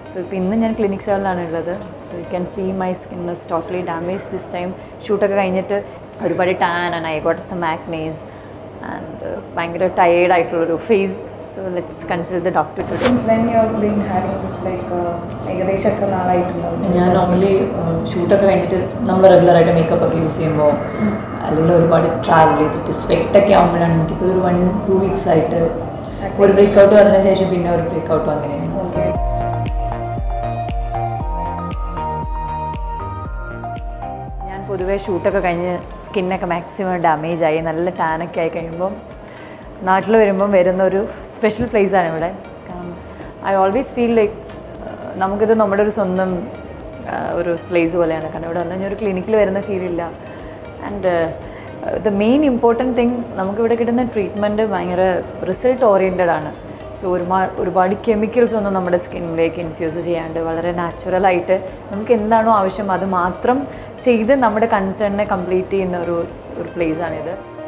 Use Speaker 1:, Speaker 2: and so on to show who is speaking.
Speaker 1: so ഇപ്പോൾ ഇന്ന് ഞാൻ ക്ലിനിക് സെവനിലാണ് ഉള്ളത് so you can see my skin is totally damage this time ഷൂട്ടൊക്കെ കഴിഞ്ഞിട്ട് ഒരുപാട് tan and I got some acnes and ഭയങ്കര ടയേർഡ് ആയിട്ടുള്ളൊരു face so let's consider the doctor to
Speaker 2: since when you are been having this like ഏകദേശം എത്ര നാളായിട്ടുണ്ടാവും
Speaker 3: ഞാൻ normally ഷൂട്ടൊക്കെ കഴിഞ്ഞിട്ട് നമ്മൾ റെഗുലറായിട്ട് മേക്കപ്പ് ഒക്കെ യൂസ് ചെയ്യുമ്പോൾ അല്ലെങ്കിൽ ഒരുപാട് ട്രാവൽ ചെയ്തിട്ട് സ്വെറ്റൊക്കെ ആകുമ്പോഴാണ് എനിക്കിപ്പോൾ ഒരു വൺ ടു വീക്സ് ആയിട്ട് ഒരു ബ്രേക്കൗട്ട് വന്നതിന് ശേഷം പിന്നെ ഒരു ബ്രേക്കൗട്ടും അങ്ങനെയാണ്
Speaker 2: ഓക്കെ
Speaker 1: ഞാൻ പൊതുവേ ഷൂട്ടൊക്കെ കഴിഞ്ഞ് സ്കിന്നൊക്കെ മാക്സിമം ഡാമേജ് ആയി നല്ല ടാനൊക്കെ ആയി കഴിയുമ്പം നാട്ടിൽ വരുമ്പം വരുന്ന ഒരു സ്പെഷ്യൽ പ്ലേസ് ആണ് ഇവിടെ കാരണം ഐ ഓൾവേസ് ഫീൽ ലൈക്ക് നമുക്കിത് നമ്മുടെ ഒരു സ്വന്തം ആ, ഒരു പ്ലേസ് പോലെയാണ് കാരണം ഇവിടെ വന്നു കഴിഞ്ഞാൽ ഒരു ക്ലിനിക്കിൽ വരുന്ന ഫീൽ ഇല്ല and the main important thing നമുക്കിവിടെ കിട്ടുന്ന ട്രീറ്റ്മെൻറ്റ് ഭയങ്കര റിസൾട്ട് ഓറിയൻറ്റഡ് ആണ് സോ ഒരുപാട് ഒരുപാട് കെമിക്കൽസ് ഒന്നും നമ്മുടെ സ്കിന്നിലേക്ക് ഇൻഫ്യൂസ് ചെയ്യാണ്ട് വളരെ നാച്ചുറലായിട്ട് നമുക്ക് എന്താണോ ആവശ്യം അത് മാത്രം ചെയ്ത് നമ്മുടെ കൺസേണിനെ കംപ്ലീറ്റ് ചെയ്യുന്ന ഒരു ഒരു പ്ലേസ് ആണിത്